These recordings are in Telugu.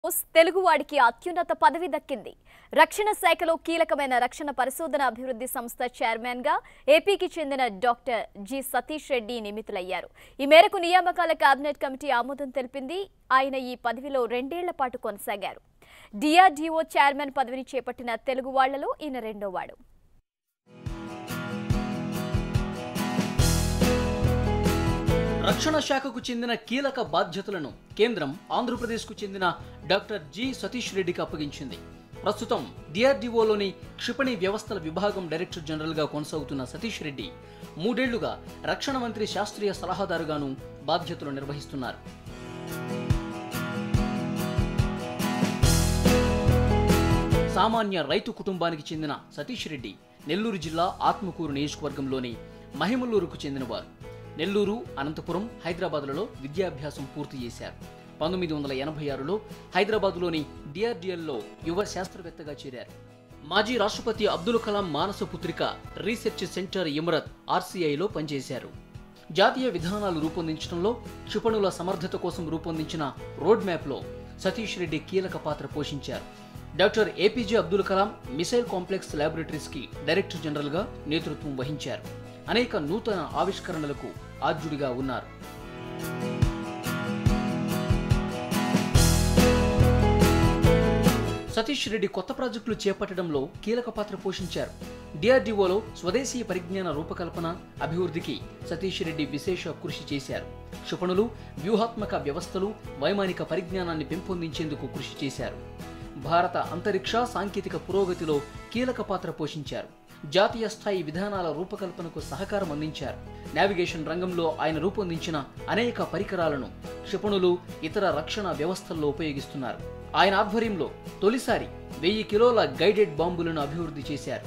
తెలుగువాడికి అత్యున్నత పదవి దక్కింది రక్షణ శాఖలో కీలకమైన రక్షణ పరిశోధన అభివృద్ధి సంస్థ చైర్మన్ గా ఏపీకి చెందిన డాక్టర్ జి సతీష్ రెడ్డి నియమితులయ్యారు ఈ మేరకు నియామకాల కేబినెట్ కమిటీ ఆమోదం తెలిపింది ఆయన ఈ పదవిలో రెండేళ్ల పాటు కొనసాగారు డిఆర్డీఓ చైర్మన్ పదవిని చేపట్టిన తెలుగు వాళ్లలో ఈయన రెండోవాడు రక్షణ శాఖకు చెందిన కీలక బాధ్యతలను కేంద్రం ఆంధ్రప్రదేశ్కు చెందిన డాక్టర్ జి సతీష్ రెడ్డికి అప్పగించింది ప్రస్తుతం డిఆర్డీఓలోని క్షిపణి వ్యవస్థల విభాగం డైరెక్టర్ జనరల్గా కొనసాగుతున్న సతీష్ రెడ్డి మూడేళ్లుగా రక్షణ మంత్రి శాస్త్రీయ సలహాదారుగాను బాధ్యతలు నిర్వహిస్తున్నారు సామాన్య రైతు కుటుంబానికి చెందిన సతీష్ రెడ్డి నెల్లూరు జిల్లా ఆత్మకూరు నియోజకవర్గంలోని మహిమలూరుకు చెందినవారు నెల్లూరు అనంతపురం హైదరాబాద్లలో విద్యాభ్యాసం పూర్తి చేశారు పంతొమ్మిది వందల ఎనభై ఆరులో హైదరాబాద్లోని డిఆర్డిఎల్లో యువ శాస్త్రవేత్తగా చేరారు మాజీ రాష్ట్రపతి అబ్దుల్ కలాం మానస పుత్రిక రీసెర్చ్ సెంటర్ ఇమరత్ ఆర్సీఐలో పనిచేశారు జాతీయ విధానాలు రూపొందించడంలో క్షిపణుల సమర్థత కోసం రూపొందించిన రోడ్ మ్యాప్లో సతీష్ రెడ్డి కీలక పాత్ర పోషించారు doctor APJ Abdul Kalam missile complex ల్యాబొరేటరీస్కి డైరెక్టర్ జనరల్గా నేతృత్వం వహించారు అనేక నూతన ఆవిష్కరణలకు ఆద్యుడిగా ఉన్నారు సతీష్ రెడ్డి కొత్త ప్రాజెక్టులు చేపట్టడంలో కీలక పాత్ర పోషించారు డిఆర్డీఓలో స్వదేశీ పరిజ్ఞాన రూపకల్పన అభివృద్ధికి సతీష్ రెడ్డి విశేష కృషి చేశారు క్షిపణులు వ్యూహాత్మక వ్యవస్థలు వైమానిక పరిజ్ఞానాన్ని పెంపొందించేందుకు కృషి చేశారు భారత అంతరిక్ష సాంకేతిక పురోగతిలో కీలక పాత్ర పోషించారు జాతీయ స్థాయి విధానాల రూపకల్పనకు సహకారం అందించారు నావిగేషన్ రంగంలో ఆయన రూపొందించిన అనేక పరికరాలను క్షిపణులు ఇతర రక్షణ వ్యవస్థల్లో ఉపయోగిస్తున్నారు ఆయన ఆధ్వర్యంలో తొలిసారి వెయ్యి కిలోల గైడెడ్ బాంబులను అభివృద్ధి చేశారు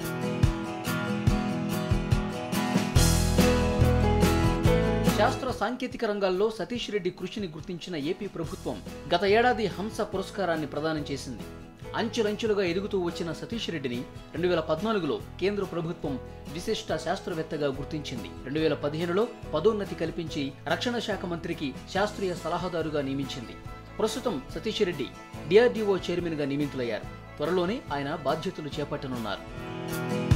శాస్త్ర సాంకేతిక రంగాల్లో సతీష్ రెడ్డి కృషిని గుర్తించిన ఏపీ ప్రభుత్వం గత ఏడాది హంస పురస్కారాన్ని ప్రదానం చేసింది అంచెలంచెలుగా ఎదుగుతూ వచ్చిన సతీష్ రెడ్డిని రెండు వేల పద్నాలుగులో కేంద్ర ప్రభుత్వం విశిష్ట శాస్త్రవేత్తగా గుర్తించింది రెండు వేల పదిహేనులో పదోన్నతి కల్పించి రక్షణ శాఖ మంత్రికి శాస్త్రీయ సలహాదారుగా నియమించింది ప్రస్తుతం సతీష్ రెడ్డి డిఆర్డీఓ చైర్మన్గా నియమితులయ్యారు త్వరలోనే ఆయన బాధ్యతలు చేపట్టనున్నారు